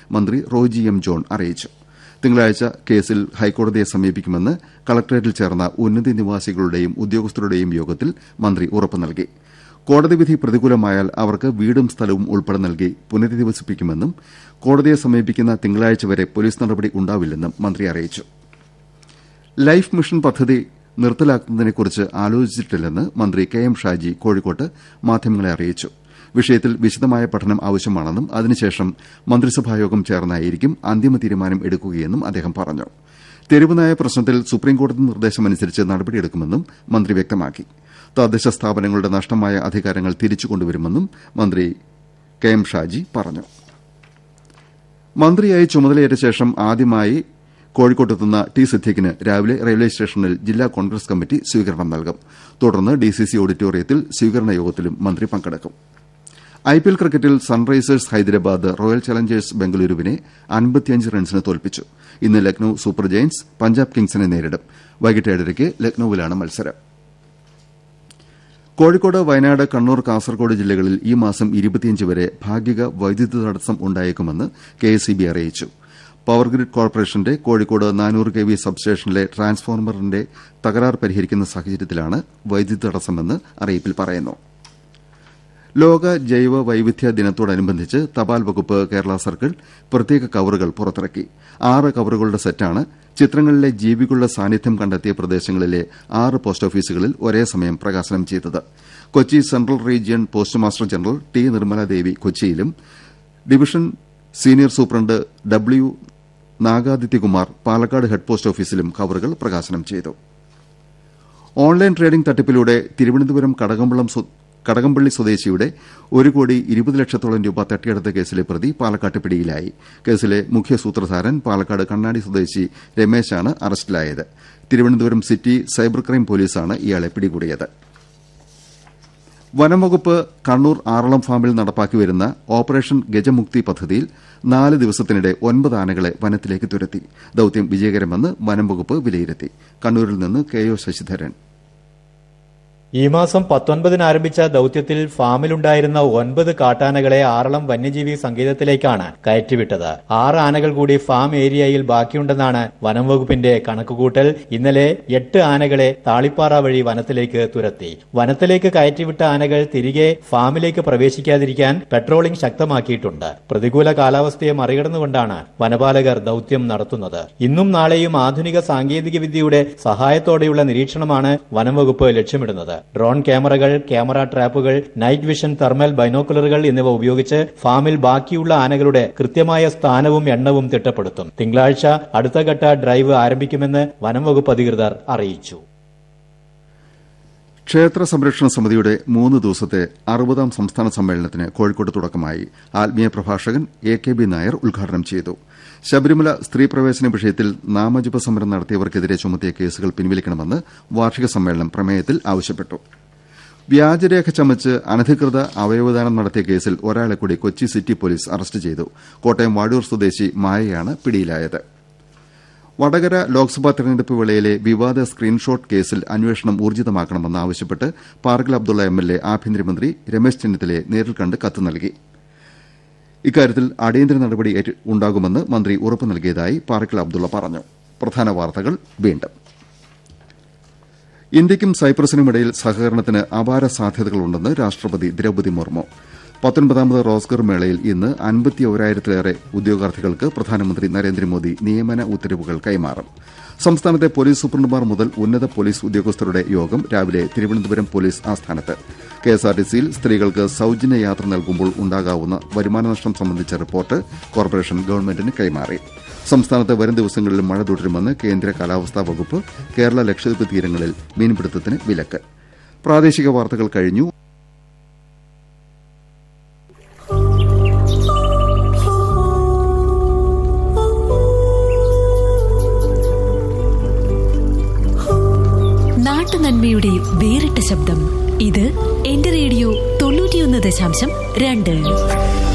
മന്ത്രി Roji M John അറിയിച്ചു തിങ്കളാഴ്ച കേസിൽ ഹൈക്കോടതിയെ സമീപിക്കുമെന്ന് കളക്ടറേറ്റിൽ ചേർന്ന ഉന്നതി നിവാസികളുടെയും ഉദ്യോഗസ്ഥരുടെയും യോഗത്തിൽ മന്ത്രി ഉറപ്പ് നൽകി കോടതി വിധി പ്രതികൂലമായാൽ അവർക്ക് വീടും സ്ഥലവും ഉൾപ്പെടെ നൽകി പുനരധിവസിപ്പിക്കുമെന്നും കോടതിയെ സമീപിക്കുന്ന തിങ്കളാഴ്ച വരെ പോലീസ് നടപടി ഉണ്ടാവില്ലെന്നും മന്ത്രി അറിയിച്ചു ലൈഫ് മിഷൻ പദ്ധതി നിർത്തലാക്കുന്നതിനെക്കുറിച്ച് ആലോചിച്ചിട്ടില്ലെന്ന് മന്ത്രി കെ എം ഷാജി കോഴിക്കോട്ട് മാധ്യമങ്ങളെ അറിയിച്ചു വിഷയത്തിൽ വിശദമായ പഠനം ആവശ്യമാണെന്നും അതിനുശേഷം മന്ത്രിസഭായോഗം ചേർന്നായിരിക്കും അന്തിമ തീരുമാനം എടുക്കുകയെന്നും അദ്ദേഹം പറഞ്ഞു തെരുവുനായ പ്രശ്നത്തിൽ സുപ്രീംകോടതി നിർദ്ദേശമനുസരിച്ച് നടപടിയെടുക്കുമെന്നും മന്ത്രി വ്യക്തമാക്കി തദ്ദേശ സ്ഥാപനങ്ങളുടെ നഷ്ടമായ അധികാരങ്ങൾ തിരിച്ചുകൊണ്ടുവരുമെന്നും മന്ത്രി കെ എം ഷാജി പറഞ്ഞു മന്ത്രിയായി ചുമതലയേറ്റ ശേഷം ആദ്യമായി കോഴിക്കോട്ടെത്തുന്ന ടി സിദ്ദീഖിന് രാവിലെ റെയിൽവേ സ്റ്റേഷനിൽ ജില്ലാ കോൺഗ്രസ് കമ്മിറ്റി സ്വീകരണം നൽകും തുടർന്ന് ഡിസിസി ഓഡിറ്റോറിയത്തിൽ സ്വീകരണ യോഗത്തിലും മന്ത്രി പങ്കെടുക്കും ഐപിഎൽ ക്രിക്കറ്റിൽ സൺറൈസേഴ്സ് ഹൈദരാബാദ് റോയൽ ചലഞ്ചേഴ്സ് ബംഗളൂരുവിനെ അൻപത്തിയഞ്ച് റൺസിന് തോൽപ്പിച്ചു ഇന്ന് ലക്നൌ സൂപ്പർ ജയന്റ്സ് പഞ്ചാബ് കിങ്സിനെ നേരിടും വൈകിട്ട് ഏഴരയ്ക്ക് ലക്നൌവിലാണ് മത്സരം കോഴിക്കോട് വയനാട് കണ്ണൂർ കാസർകോട് ജില്ലകളിൽ ഈ മാസം വരെ ഭാഗിക വൈദ്യുതി തടസ്സം ഉണ്ടായേക്കുമെന്ന് കെഎസ്ഇബി അറിയിച്ചു പവർഗ്രിഡ് കോർപ്പറേഷന്റെ കോഴിക്കോട് നാനൂറ് കെ വി സബ്സ്റ്റേഷനിലെ ട്രാൻസ്ഫോർമറിന്റെ തകരാർ പരിഹരിക്കുന്ന സാഹചര്യത്തിലാണ് വൈദ്യുതി തടസ്സമെന്ന് അറിയിപ്പിൽ പറയുന്നു ലോക ജൈവ വൈവിധ്യ ദിനത്തോടനുബന്ധിച്ച് തപാൽ വകുപ്പ് കേരള സർക്കിൾ പ്രത്യേക കവറുകൾ പുറത്തിറക്കി ആറ് കവറുകളുടെ സെറ്റാണ് ചിത്രങ്ങളിലെ ജീവികളുടെ സാന്നിധ്യം കണ്ടെത്തിയ പ്രദേശങ്ങളിലെ ആറ് പോസ്റ്റ് ഓഫീസുകളിൽ ഒരേ സമയം പ്രകാശനം ചെയ്തത് Kochi central region post master general T Nirmaladevi കൊച്ചിയിലും division senior superintendent W Nagadityakumar Palakkad head post ഓഫീസിലും കവറുകൾ പ്രകാശനം ചെയ്തു ഓൺലൈൻ ട്രേഡിംഗ് തട്ടിപ്പിലൂടെ തിരുവനന്തപുരം കടകമ്പള്ളം കടകംപള്ളി സ്വദേശിയുടെ ഒരു കോടി ഇരുപത് ലക്ഷത്തോളം രൂപ തട്ടിയെടുത്ത കേസിലെ പ്രതി പാലക്കാട്ട് പിടിയിലായി കേസിലെ മുഖ്യ സൂത്രധാരൻ പാലക്കാട് കണ്ണാടി സ്വദേശി രമേശാണ് അറസ്റ്റിലായത് തിരുവനന്തപുരം സിറ്റി സൈബർ ക്രൈം പോലീസാണ് ഇയാളെ പിടികൂടിയത് വനംവകുപ്പ് കണ്ണൂർ ആറളം ഫാമിൽ നടപ്പാക്കി വരുന്ന ഓപ്പറേഷൻ ഗജമുക്തി പദ്ധതിയിൽ നാല് ദിവസത്തിനിടെ ഒൻപത് ആനകളെ വനത്തിലേക്ക് തുരത്തി ദൌത്യം വിജയകരമെന്ന് വനംവകുപ്പ് വിലയിരുത്തി കണ്ണൂരിൽ നിന്ന് കെ ഒ ശശിധരൻ ഈ മാസം പത്തൊൻപതിന് ആരംഭിച്ച ദൌത്യത്തിൽ ഫാമിലുണ്ടായിരുന്ന ഒൻപത് കാട്ടാനകളെ ആറളം വന്യജീവി സങ്കേതത്തിലേക്കാണ് കയറ്റിവിട്ടത് ആറ് ആനകൾ കൂടി ഫാം ഏരിയയിൽ ബാക്കിയുണ്ടെന്നാണ് വനം വകുപ്പിന്റെ കണക്കുകൂട്ടൽ ഇന്നലെ എട്ട് ആനകളെ താളിപ്പാറ വഴി വനത്തിലേക്ക് തുരത്തി വനത്തിലേക്ക് കയറ്റിവിട്ട ആനകൾ തിരികെ ഫാമിലേക്ക് പ്രവേശിക്കാതിരിക്കാൻ പെട്രോളിംഗ് ശക്തമാക്കിയിട്ടുണ്ട് പ്രതികൂല കാലാവസ്ഥയെ മറികടന്നുകൊണ്ടാണ് വനപാലകർ ദൌത്യം നടത്തുന്നത് ഇന്നും നാളെയും ആധുനിക സാങ്കേതിക വിദ്യയുടെ സഹായത്തോടെയുള്ള നിരീക്ഷണമാണ് വനം വകുപ്പ് ലക്ഷ്യമിടുന്നത് ഡ്രോൺ ക്യാമറകൾ ക്യാമറ ട്രാപ്പുകൾ നൈറ്റ് വിഷൻ തെർമൽ ബൈനോക്കുലറുകൾ എന്നിവ ഉപയോഗിച്ച് ഫാമിൽ ബാക്കിയുള്ള ആനകളുടെ കൃത്യമായ സ്ഥാനവും എണ്ണവും തിട്ടപ്പെടുത്തും തിങ്കളാഴ്ച അടുത്തഘട്ട ഡ്രൈവ് ആരംഭിക്കുമെന്ന് വനം വകുപ്പ് അധികൃതർ അറിയിച്ചു ക്ഷേത്ര സംരക്ഷണ സമിതിയുടെ മൂന്ന് ദിവസത്തെ അറുപതാം സംസ്ഥാന സമ്മേളനത്തിന് കോഴിക്കോട് തുടക്കമായി ആത്മീയ പ്രഭാഷകൻ എ കെ ബി നായർ ഉദ്ഘാടനം ചെയ്തു ശബരിമല സ്ത്രീ പ്രവേശന വിഷയത്തിൽ നാമജപ സമരം നടത്തിയവർക്കെതിരെ ചുമത്തിയ കേസുകൾ പിൻവലിക്കണമെന്ന് വാർഷിക സമ്മേളനം പ്രമേയത്തിൽ ആവശ്യപ്പെട്ടു വ്യാജരേഖ ചമച്ച് അനധികൃത അവയവദാനം നടത്തിയ കേസിൽ ഒരാളെ കൂടി കൊച്ചി സിറ്റി പോലീസ് അറസ്റ്റ് ചെയ്തു കോട്ടയം വാഴൂർ സ്വദേശി മായയാണ് പിടിയിലായത് വടകര ലോക്സഭാ തെരഞ്ഞെടുപ്പ് വേളയിലെ വിവാദ സ്ക്രീൻഷോട്ട് കേസിൽ അന്വേഷണം ഊർജിതമാക്കണമെന്ന് ആവശ്യപ്പെട്ട് പാർക്കിൽ അബ്ദുള്ള എം എൽ എ ആഭ്യന്തരമന്ത്രി രമേശ് ചെന്നിത്തലയെ നേരിൽ കണ്ട് കത്ത് നൽകി ഇക്കാര്യത്തിൽ അടിയന്തര നടപടി ഉണ്ടാകുമെന്ന് മന്ത്രി ഉറപ്പ് നൽകിയതായി പാർക്കിൽ അബ്ദുള്ള പറഞ്ഞു പ്രധാന വാർത്തകൾ വീണ്ടും ഇന്ത്യയ്ക്കും സൈപ്രസിനുമിടയിൽ സഹകരണത്തിന് അപാര സാധ്യതകളുണ്ടെന്ന് രാഷ്ട്രപതി ദ്രൌപതി മുർമു പത്തൊൻപതാമത് റോസ്ഗർ മേളയിൽ ഇന്ന് അൻപത്തി ഒരായിരത്തിലേറെ ഉദ്യോഗാർത്ഥികൾക്ക് പ്രധാനമന്ത്രി നരേന്ദ്രമോദി നിയമന ഉത്തരവുകൾ കൈമാറും സംസ്ഥാനത്തെ പോലീസ് സൂപ്രണ്ടുമാർ മുതൽ ഉന്നത പോലീസ് ഉദ്യോഗസ്ഥരുടെ യോഗം രാവിലെ തിരുവനന്തപുരം പോലീസ് ആസ്ഥാനത്ത് കെഎസ്ആർടിസിയിൽ സ്ത്രീകൾക്ക് സൌജന്യ യാത്ര നൽകുമ്പോൾ ഉണ്ടാകാവുന്ന വരുമാന നഷ്ടം സംബന്ധിച്ച റിപ്പോർട്ട് കോർപ്പറേഷൻ ഗവൺമെന്റിന് കൈമാറി സംസ്ഥാനത്ത് വരും ദിവസങ്ങളിൽ മഴ തുടരുമെന്ന് കേന്ദ്ര കാലാവസ്ഥാ വകുപ്പ് കേരള ലക്ഷദ്വീപ് തീരങ്ങളിൽ മീൻപിടുത്തത്തിന് വിലക്ക് പ്രാദേശിക വാർത്തകൾ കഴിഞ്ഞു നാട്ടുനന്മയുടെ വേറിട്ട ശബ്ദം ഇത് എന്റെ റേഡിയോ തൊണ്ണൂറ്റിയൊന്ന് ദശാംശം രണ്ട്